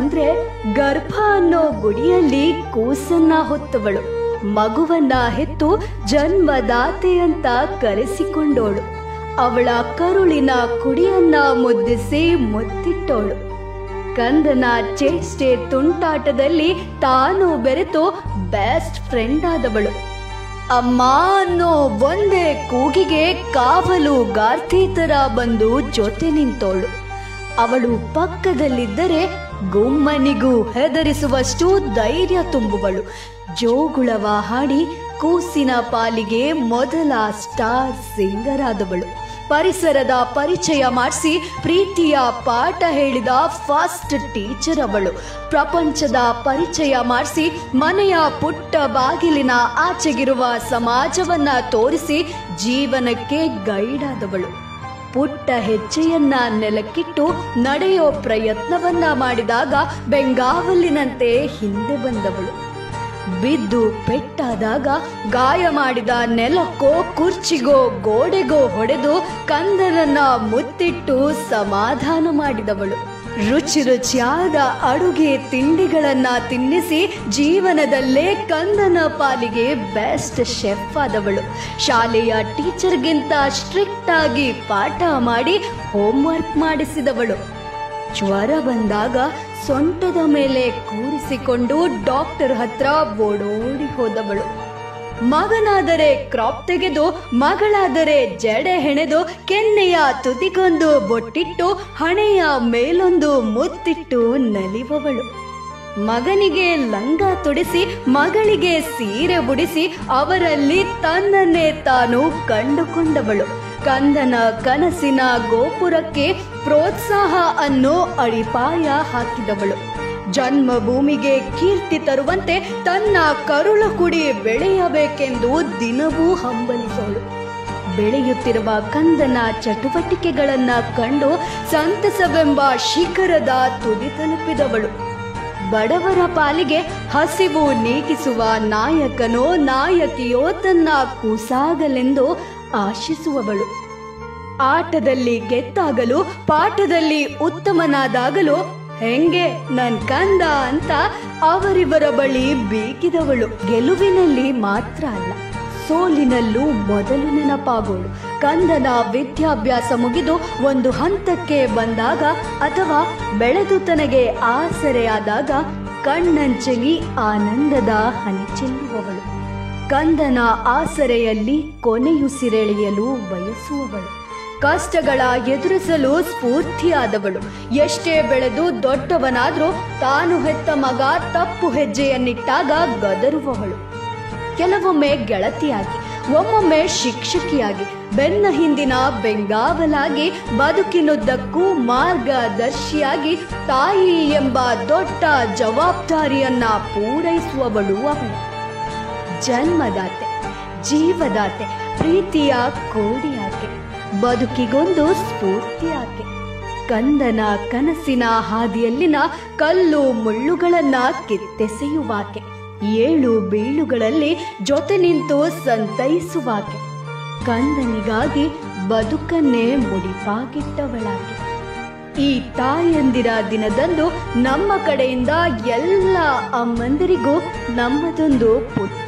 ಅಂದ್ರೆ ಗರ್ಭ ಅನ್ನೋ ಗುಡಿಯಲ್ಲಿ ಕೂಸನ್ನ ಹೊತ್ತವಳು ಮಗುವನ್ನ ಹೆತ್ತು ಜನ್ಮದಾತೆ ಅಂತ ಕರೆಸಿಕೊಂಡೋಳು ಅವಳ ಕರುಳಿನ ಕುಡಿಯನ್ನ ಮುದ್ದಿಸಿ ಮುತ್ತಿಟ್ಟೋಳು ಕಂದನ ಚೇಷ್ಟೆ ತುಂಟಾಟದಲ್ಲಿ ತಾನು ಬೆರೆತು ಬೆಸ್ಟ್ ಫ್ರೆಂಡ್ ಆದವಳು ಅಮ್ಮ ಅನ್ನೋ ಒಂದೇ ಕೂಗಿಗೆ ಕಾವಲು ಗಾರ್ತಿ ತರ ಬಂದು ಜೊತೆ ನಿಂತೋಳು ಅವಳು ಪಕ್ಕದಲ್ಲಿದ್ದರೆ ಗುಮ್ಮನಿಗೂ ಹೆದರಿಸುವಷ್ಟು ಧೈರ್ಯ ತುಂಬುವಳು ಜೋಗುಳವ ಹಾಡಿ ಕೂಸಿನ ಪಾಲಿಗೆ ಮೊದಲ ಸ್ಟಾರ್ ಸಿಂಗರ್ ಆದವಳು ಪರಿಸರದ ಪರಿಚಯ ಮಾಡಿಸಿ ಪ್ರೀತಿಯ ಪಾಠ ಹೇಳಿದ ಫಸ್ಟ್ ಟೀಚರ್ ಅವಳು ಪ್ರಪಂಚದ ಪರಿಚಯ ಮಾಡಿಸಿ ಮನೆಯ ಪುಟ್ಟ ಬಾಗಿಲಿನ ಆಚೆಗಿರುವ ಸಮಾಜವನ್ನ ತೋರಿಸಿ ಜೀವನಕ್ಕೆ ಗೈಡ್ ಆದವಳು ಪುಟ್ಟ ಹೆಜ್ಜೆಯನ್ನ ನೆಲಕ್ಕಿಟ್ಟು ನಡೆಯೋ ಪ್ರಯತ್ನವನ್ನ ಮಾಡಿದಾಗ ಬೆಂಗಾವಲಿನಂತೆ ಹಿಂದೆ ಬಂದವಳು ಬಿದ್ದು ಪೆಟ್ಟಾದಾಗ ಗಾಯ ಮಾಡಿದ ನೆಲಕ್ಕೋ ಕುರ್ಚಿಗೋ ಗೋಡೆಗೋ ಹೊಡೆದು ಕಂದನನ್ನ ಮುತ್ತಿಟ್ಟು ಸಮಾಧಾನ ಮಾಡಿದವಳು ರುಚಿ ರುಚಿಯಾದ ಅಡುಗೆ ತಿಂಡಿಗಳನ್ನ ತಿನ್ನಿಸಿ ಜೀವನದಲ್ಲೇ ಕಂದನ ಪಾಲಿಗೆ ಬೆಸ್ಟ್ ಶೆಫ್ ಆದವಳು ಶಾಲೆಯ ಟೀಚರ್ಗಿಂತ ಸ್ಟ್ರಿಕ್ಟ್ ಆಗಿ ಪಾಠ ಮಾಡಿ ಹೋಮ್ವರ್ಕ್ ಮಾಡಿಸಿದವಳು ಜ್ವರ ಬಂದಾಗ ಸೊಂಟದ ಮೇಲೆ ಕೂರಿಸಿಕೊಂಡು ಡಾಕ್ಟರ್ ಹತ್ರ ಓಡೋಡಿ ಹೋದವಳು ಮಗನಾದರೆ ಕ್ರಾಪ್ ತೆಗೆದು ಮಗಳಾದರೆ ಜಡೆ ಹೆಣೆದು ಕೆನ್ನೆಯ ತುದಿಗೊಂದು ಬೊಟ್ಟಿಟ್ಟು ಹಣೆಯ ಮೇಲೊಂದು ಮುತ್ತಿಟ್ಟು ನಲಿವವಳು ಮಗನಿಗೆ ಲಂಗ ತೊಡಿಸಿ ಮಗಳಿಗೆ ಸೀರೆ ಉಡಿಸಿ ಅವರಲ್ಲಿ ತನ್ನನ್ನೇ ತಾನು ಕಂಡುಕೊಂಡವಳು ಕಂದನ ಕನಸಿನ ಗೋಪುರಕ್ಕೆ ಪ್ರೋತ್ಸಾಹ ಅನ್ನೋ ಅಡಿಪಾಯ ಹಾಕಿದವಳು ಜನ್ಮಭೂಮಿಗೆ ಕೀರ್ತಿ ತರುವಂತೆ ತನ್ನ ಕರುಳ ಕುಡಿ ಬೆಳೆಯಬೇಕೆಂದು ದಿನವೂ ಹಂಬಲಿಸೋಳು ಬೆಳೆಯುತ್ತಿರುವ ಕಂದನ ಚಟುವಟಿಕೆಗಳನ್ನ ಕಂಡು ಸಂತಸವೆಂಬ ಶಿಖರದ ತುದಿ ತಲುಪಿದವಳು ಬಡವರ ಪಾಲಿಗೆ ಹಸಿವು ನೀಗಿಸುವ ನಾಯಕನೋ ನಾಯಕಿಯೋ ತನ್ನ ಕೂಸಾಗಲೆಂದು ಆಶಿಸುವವಳು ಆಟದಲ್ಲಿ ಗೆದ್ದಾಗಲು ಪಾಠದಲ್ಲಿ ಉತ್ತಮನಾದಾಗಲು ಹೆಂಗೆ ನನ್ ಕಂದ ಅಂತ ಅವರಿವರ ಬಳಿ ಬೀಗಿದವಳು ಗೆಲುವಿನಲ್ಲಿ ಮಾತ್ರ ಅಲ್ಲ ಸೋಲಿನಲ್ಲೂ ಮೊದಲು ನೆನಪಾಗೋಳು ಕಂದನ ವಿದ್ಯಾಭ್ಯಾಸ ಮುಗಿದು ಒಂದು ಹಂತಕ್ಕೆ ಬಂದಾಗ ಅಥವಾ ಬೆಳೆದು ತನಗೆ ಆಸರೆಯಾದಾಗ ಕಣ್ಣಂಚಲಿ ಆನಂದದ ಹನಿ ಚೆಲ್ಲುವವಳು ಕಂದನ ಆಸರೆಯಲ್ಲಿ ಕೊನೆಯುಸಿರೆಳೆಯಲು ಬಯಸುವವಳು ಕಷ್ಟಗಳ ಎದುರಿಸಲು ಸ್ಫೂರ್ತಿಯಾದವಳು ಎಷ್ಟೇ ಬೆಳೆದು ದೊಡ್ಡವನಾದ್ರೂ ತಾನು ಹೆತ್ತ ಮಗ ತಪ್ಪು ಹೆಜ್ಜೆಯನ್ನಿಟ್ಟಾಗ ಗದರುವವಳು ಕೆಲವೊಮ್ಮೆ ಗೆಳತಿಯಾಗಿ ಒಮ್ಮೊಮ್ಮೆ ಶಿಕ್ಷಕಿಯಾಗಿ ಬೆನ್ನ ಹಿಂದಿನ ಬೆಂಗಾವಲಾಗಿ ಬದುಕಿನುದ್ದಕ್ಕೂ ಮಾರ್ಗದರ್ಶಿಯಾಗಿ ತಾಯಿ ಎಂಬ ದೊಡ್ಡ ಜವಾಬ್ದಾರಿಯನ್ನ ಪೂರೈಸುವವಳು ಅವಳು ಜನ್ಮದಾತೆ ಜೀವದಾತೆ ಪ್ರೀತಿಯ ಕೋಡಿಯಾಕೆ ಬದುಕಿಗೊಂದು ಸ್ಫೂರ್ತಿಯಾಕೆ ಕಂದನ ಕನಸಿನ ಹಾದಿಯಲ್ಲಿನ ಕಲ್ಲು ಮುಳ್ಳುಗಳನ್ನ ಕಿತ್ತೆಸೆಯುವಾಕೆ ಏಳು ಬೀಳುಗಳಲ್ಲಿ ಜೊತೆ ನಿಂತು ಸಂತೈಸುವಾಕೆ ಕಂದನಿಗಾಗಿ ಬದುಕನ್ನೇ ಮುಡಿಪಾಗಿಟ್ಟವಳಾಕೆ ಈ ತಾಯಂದಿರ ದಿನದಂದು ನಮ್ಮ ಕಡೆಯಿಂದ ಎಲ್ಲ ಅಮ್ಮಂದಿರಿಗೂ ನಮ್ಮದೊಂದು ಪುಟ್ಟ